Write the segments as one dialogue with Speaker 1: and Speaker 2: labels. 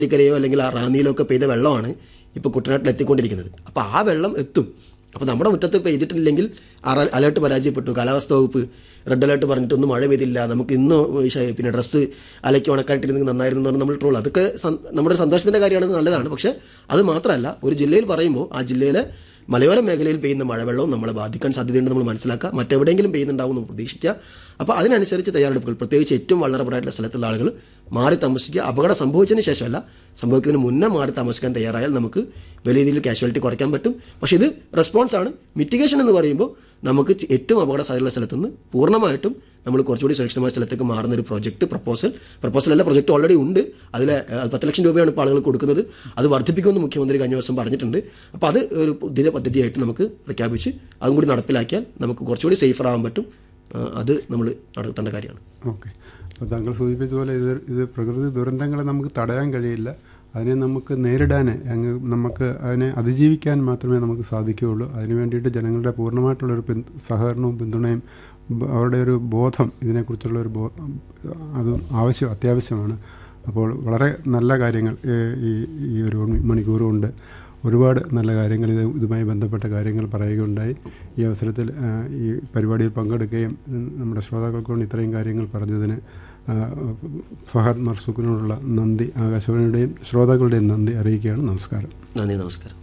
Speaker 1: ിക്കരയോ അല്ലെങ്കിൽ ആ റാന്നിയിലോ ഒക്കെ പെയ്ത വെള്ളമാണ് ഇപ്പോൾ കുട്ടനാട്ടിൽ എത്തിക്കൊണ്ടിരിക്കുന്നത് അപ്പോൾ ആ വെള്ളം എത്തും അപ്പോൾ നമ്മുടെ മുറ്റത്ത് പെയ്തിട്ടില്ലെങ്കിൽ അറ- അലേർട്ട് പരാജയപ്പെട്ടു കാലാവസ്ഥാ വകുപ്പ് റെഡ് അലേർട്ട് പറഞ്ഞിട്ട് ഒന്നും മഴ പെയ്തില്ല നമുക്ക് ഇന്ന് ശ- പിന്നെ ഡ്രസ്സ് അലക്കി ഉണക്കായിട്ടിരുന്നെങ്കിൽ നന്നായിരുന്നു എന്ന് പറഞ്ഞ് നമ്മൾ ട്രോൾ അതൊക്കെ സം- നമ്മുടെ സന്തോഷത്തിൻ്റെ കാര്യമാണ് നല്ലതാണ് പക്ഷേ അത് മാത്രമല്ല ഒരു ജില്ലയിൽ പറയുമ്പോൾ ആ ജില്ലയിലെ മലയോര മേഖലയിൽ പെയ്യുന്ന മഴവെള്ളവും നമ്മളെ ബാധിക്കാൻ സാധ്യതയുണ്ട് നമ്മൾ മനസ്സിലാക്കുക മറ്റെവിടെയെങ്കിലും പെയ്യുന്നുണ്ടാവും എന്ന് പ്രതീക്ഷിക്കുക അപ്പോൾ അതിനനുസരിച്ച് തയ്യാറെടുപ്പുകൾ പ്രത്യേകിച്ച് ഏറ്റവും വളറബിൾ ആയിട്ടുള്ള സ്ഥലത്തുള്ള ആളുകൾ മാറി താമസിക്കുക അപകടം സംഭവിച്ചതിന് ശേഷമല്ല സംഭവിക്കുന്നതിന് മുന്നേ മാറി താമസിക്കാൻ തയ്യാറായാൽ നമുക്ക് വലിയ രീതിയിൽ കാഷ്വാലിറ്റി കുറയ്ക്കാൻ പറ്റും പക്ഷേ ഇത് റെസ്പോൺസ് ആണ് മിറ്റിഗേഷൻ എന്ന് പറയുമ്പോൾ നമുക്ക് ചെ- ഏറ്റവും അപകട സാധ്യതയുള്ള സ്ഥലത്ത് നിന്ന് പൂർണ്ണമായിട്ടും നമ്മൾ കുറച്ചുകൂടി സുരക്ഷിതമായ സ്ഥലത്തേക്ക് മാറുന്ന ഒരു പ്രോജക്റ്റ് പ്രപ്പോസൽ പ്രപ്പോസൽ അല്ല പ്രൊജക്റ്റ് ഓൾറെഡി ഉണ്ട് അതിൽ പത്ത് ലക്ഷം രൂപയാണ് ഇപ്പോൾ ആളുകൾ കൊടുക്കുന്നത് അത് വർദ്ധിപ്പിക്കുമെന്ന് മുഖ്യമന്ത്രി കഴിഞ്ഞ ദിവസം പറഞ്ഞിട്ടുണ്ട് അപ്പോൾ അത് ഒരു പുതിയ പദ്ധതിയായിട്ട് നമുക്ക് പ്രഖ്യാപിച്ച് അതും കൂടി നടപ്പിലാക്കിയാൽ നമുക്ക് കുറച്ചുകൂടി സേഫർ ആവാൻ പറ്റും ആ, അത് നമ്മൾ നടത്തേണ്ട കാര്യമാണ്
Speaker 2: ഓക്കെ അപ്പോൾ താങ്കൾ സൂചിപ്പിച്ചതുപോലെ ഇത് ഇത് പ്രകൃതി ദുരന്തങ്ങളെ നമുക്ക് തടയാൻ കഴിയില്ല അതിനെ നമുക്ക് നേരിടാൻ അങ്ങ് നമുക്ക് അതിനെ അതിജീവിക്കാൻ മാത്രമേ നമുക്ക് സാധിക്കുകയുള്ളൂ അതിന് വേണ്ടിയിട്ട് ജനങ്ങളുടെ പൂർണ്ണമായിട്ടുള്ളൊരു പിൻ സഹകരണവും പിന്തുണയും ബ- അവരുടെ ഒരു ബോധം ഇതിനെക്കുറിച്ചുള്ള ഒരു ബോ അത് ആവശ്യം അത്യാവശ്യമാണ് അപ്പോൾ വളരെ നല്ല കാര്യങ്ങൾ ഏഹ്, ഈ ഈ ഒരു മണിക്കൂർ കൊണ്ട് ഒരുപാട് നല്ല കാര്യങ്ങൾ ഇത് ഇതുമായി ബന്ധപ്പെട്ട കാര്യങ്ങൾ പറയുകയുണ്ടായി ഈ അവസരത്തിൽ ആ, ഈ പരിപാടിയിൽ പങ്കെടുക്കുകയും ഉം, നമ്മുടെ ശ്രോതാക്കൾക്കൊണ്ട് ഇത്രയും കാര്യങ്ങൾ പറഞ്ഞതിന് ആ, ഫഹദ് മർസൂഖിനോടുള്ള നന്ദി ആകാശവാണിയുടെയും ശ്രോതാക്കളുടെയും നന്ദി അറിയിക്കുകയാണ് നമസ്കാരം
Speaker 1: നന്ദി നമസ്കാരം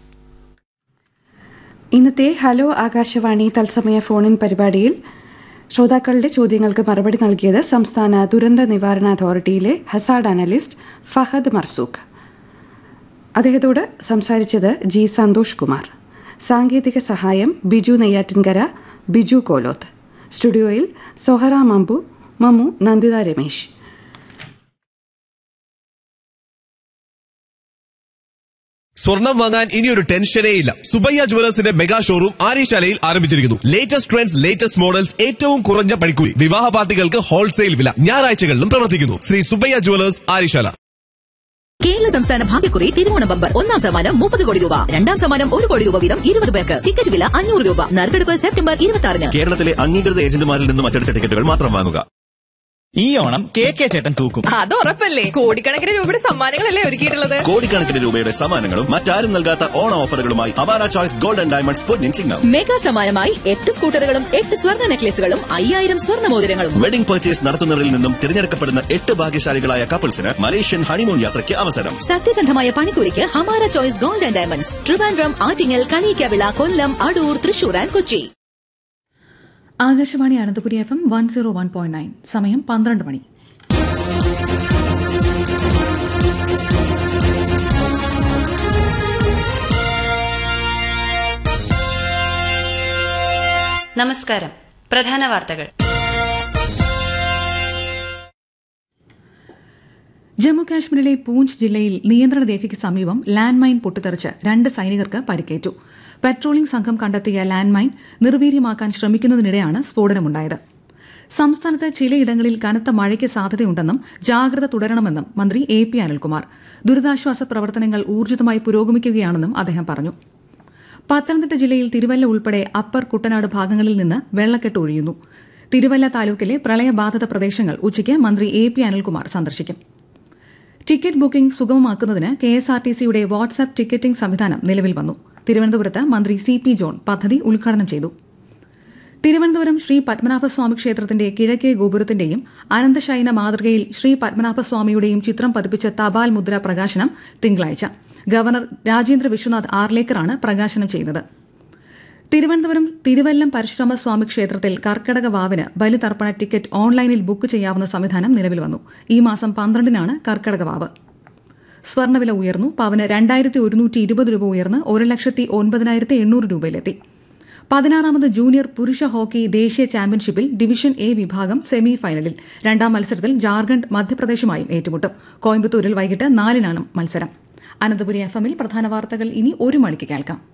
Speaker 3: ഇന്നത്തെ ഹലോ ആകാശവാണി തത്സമയ ഫോണിൻ പരിപാടിയിൽ ശ്രോതാക്കളുടെ ചോദ്യങ്ങൾക്ക് മറുപടി നൽകിയത് സംസ്ഥാന ദുരന്ത നിവാരണ അതോറിറ്റിയിലെ ഹസാഡ് അനലിസ്റ്റ് ഫഹദ് മർസൂഖ് അദ്ദേഹത്തോട് സംസാരിച്ചത് ജി സന്തോഷ് കുമാർ സാങ്കേതിക സഹായം ബിജു നെയ്യാറ്റിൻകര ബിജു കോലോത്ത് സ്റ്റുഡിയോയിൽ സൊഹറ മമ്പു മമു നന്ദിത രമേശ്
Speaker 4: സ്വർണം വാങ്ങാൻ ഇനിയൊരു ടെൻഷനേ ഇല്ല സുബയ്യ ജുവലേഴ്സിന്റെ മെഗാ ഷോറൂം ആര്യശാലയിൽ ആരംഭിച്ചിരിക്കുന്നു ലേറ്റസ്റ്റ് ട്രെൻഡ്സ് ലേറ്റസ്റ്റ് മോഡൽസ് ഏറ്റവും കുറഞ്ഞ പണിക്കൂലി വിവാഹ പാർട്ടികൾക്ക് ഹോൾസെയിൽ വില ഞായറാഴ്ചകളിലും പ്രവർത്തിക്കുന്നു ശ്രീ സുബയ്യ ജുവലേഴ്സ് ആര്യശാല
Speaker 5: കേരള സംസ്ഥാന ഭാഗ്യക്കുറി തിരുവോണ ബമ്പർ ഒന്നാം സമ്മാനം മുപ്പത് കോടി രൂപ രണ്ടാം സമ്മാനം ഒരു കോടി രൂപ വീതം ഇരുപത് പേർക്ക് ടിക്കറ്റ് വില അഞ്ഞൂറ് രൂപ നറുക്കെടുപ്പ് സെപ്റ്റംബർ ഇരുപത്തി ആറിന്
Speaker 6: കേരളത്തിലെ അംഗീകൃത ഏജന്റുമാരിൽ നിന്നും അച്ചടിച്ച ടിക്കറ്റുകൾ മാത്രം വാങ്ങുക
Speaker 7: ഈ ഓണം കെ കെ ചേട്ടൻ തൂക്കും
Speaker 8: അത് ഉറപ്പല്ലേ കോടിക്കണക്കിന് രൂപയുടെ സമ്മാനങ്ങളല്ലേ ഒരുക്കിയിട്ടുള്ളത്
Speaker 6: കോടിക്കണക്കിന് രൂപയുടെ സമ്മാനങ്ങളും മറ്റാരും നൽകാത്ത ഓണ ഓഫറുകളുമായി അവാര ചോയ്സ് ഗോൾഡൻ ഡയമണ്ട്സ് പൊന്നിൻ ചിഹ്നം
Speaker 5: മെഗാ സമ്മാനമായി എട്ട് സ്കൂട്ടറുകളും എട്ട് സ്വർണ്ണ നെക്ലേസുകളും അയ്യായിരം സ്വർണ്ണ മോതിരങ്ങളും
Speaker 6: വെഡിംഗ് പർച്ചേസ് നടത്തുന്നവരിൽ നിന്നും തിരഞ്ഞെടുക്കപ്പെടുന്ന എട്ട് ഭാഗ്യശാലികളായ കപ്പിൾസിന് മലേഷ്യൻ ഹണിമൂൺ യാത്രയ്ക്ക് അവസരം
Speaker 5: സത്യസന്ധമായ പണിക്കൂലിക്ക് Hamara choice gold and diamonds Trivandrum Attingal Kaniyakavila Kollam Adoor Thrissur and Kochi
Speaker 9: Akashvani Ananthapuri F M one zero one point nine സമയം പന്ത്രണ്ട് മണി
Speaker 10: നമസ്കാരം പ്രധാന വാർത്തകൾ
Speaker 9: ജമ്മു കാശ്മീരിലെ പൂഞ്ച് ജില്ലയിൽ നിയന്ത്രണ രേഖയ്ക്ക് സമീപം ലാൻഡ് മൈൻ പൊട്ടിത്തെറിച്ച് രണ്ട് സൈനികർക്ക് പരിക്കേറ്റു പെട്രോളിംഗ് സംഘം കണ്ടെത്തിയ ലാൻഡ് മൈൻ നിർവീര്യമാക്കാൻ ശ്രമിക്കുന്നതിനിടെയാണ് സ്ഫോടനമുണ്ടായത് സംസ്ഥാനത്ത് ചിലയിടങ്ങളിൽ കനത്ത മഴയ്ക്ക് സാധ്യതയുണ്ടെന്നും ജാഗ്രത തുടരണമെന്നും മന്ത്രി എ പി അനിൽകുമാർ ദുരിതാശ്വാസ പ്രവർത്തനങ്ങൾ ഊർജിതമായി പുരോഗമിക്കുകയാണെന്നും അദ്ദേഹം പറഞ്ഞു പത്തനംതിട്ട ജില്ലയിൽ തിരുവല്ല ഉൾപ്പെടെ അപ്പർ കുട്ടനാട് ഭാഗങ്ങളിൽ നിന്ന് വെള്ളക്കെട്ട് ഒഴിയുന്നു തിരുവല്ല താലൂക്കിലെ പ്രളയബാധിത പ്രദേശങ്ങൾ ഉച്ചയ്ക്ക് മന്ത്രി എ പി അനിൽകുമാർ സന്ദർശിക്കും ടിക്കറ്റ് ബുക്കിംഗ് സുഗമമാക്കുന്നതിന് കെ എസ് ആർ ടി സിയുടെ വാട്സ്ആപ്പ് ടിക്കറ്റിംഗ് സംവിധാനം നിലവിൽ വന്നു തിരുവനന്തപുരത്ത് മന്ത്രി സി പി ജോൺ പദ്ധതി ഉദ്ഘാടനം ചെയ്തു തിരുവനന്തപുരം ശ്രീ പത്മനാഭസ്വാമി ക്ഷേത്രത്തിന്റെ കിഴക്കേ ഗോപുരത്തിന്റെയും അനന്തശയന മാതൃകയിൽ ശ്രീ പത്മനാഭസ്വാമിയുടെയും ചിത്രം പതിപ്പിച്ച തപാൽ മുദ്ര പ്രകാശനം തിങ്കളാഴ്ച ഗവർണർ രാജേന്ദ്ര വിശ്വനാഥ് ആർലേക്കറാണ് പ്രകാശനം ചെയ്തത് തിരുവനന്തപുരം തിരുവല്ലം പരശുരാമസ്വാമി ക്ഷേത്രത്തിൽ കർക്കിടക വാവിന് ബലിതർപ്പണ ടിക്കറ്റ് ഓൺലൈനിൽ ബുക്ക് ചെയ്യാവുന്ന സംവിധാനം നിലവിൽ വന്നു ഈ മാസം പന്ത്രണ്ടിനാണ് കർക്കിടക വാവ് സ്വർണ്ണവില ഉയർന്നു പവന് രണ്ടായിരത്തി ഒരുന്നൂറ്റി ഇരുപത് രൂപ ഉയർന്ന് ഒരു ലക്ഷത്തി ഒൻപതിനായിരത്തി എണ്ണൂറ് രൂപയിലെത്തി പതിനാറാമത് ജൂനിയർ പുരുഷ ഹോക്കി ദേശീയ ചാമ്പ്യൻഷിപ്പിൽ ഡിവിഷൻ എ വിഭാഗം സെമി ഫൈനലിൽ രണ്ടാം മത്സരത്തിൽ ജാർഖണ്ഡ് മധ്യപ്രദേശുമായും ഏറ്റുമുട്ടും കോയമ്പത്തൂരിൽ വൈകിട്ട് നാലിനാണ് മത്സരം അനന്തപുരി എഫ് എമ്മിൽ പ്രധാന വാർത്തകൾ ഇനി ഒരു മണിക്ക് കേൾക്കാം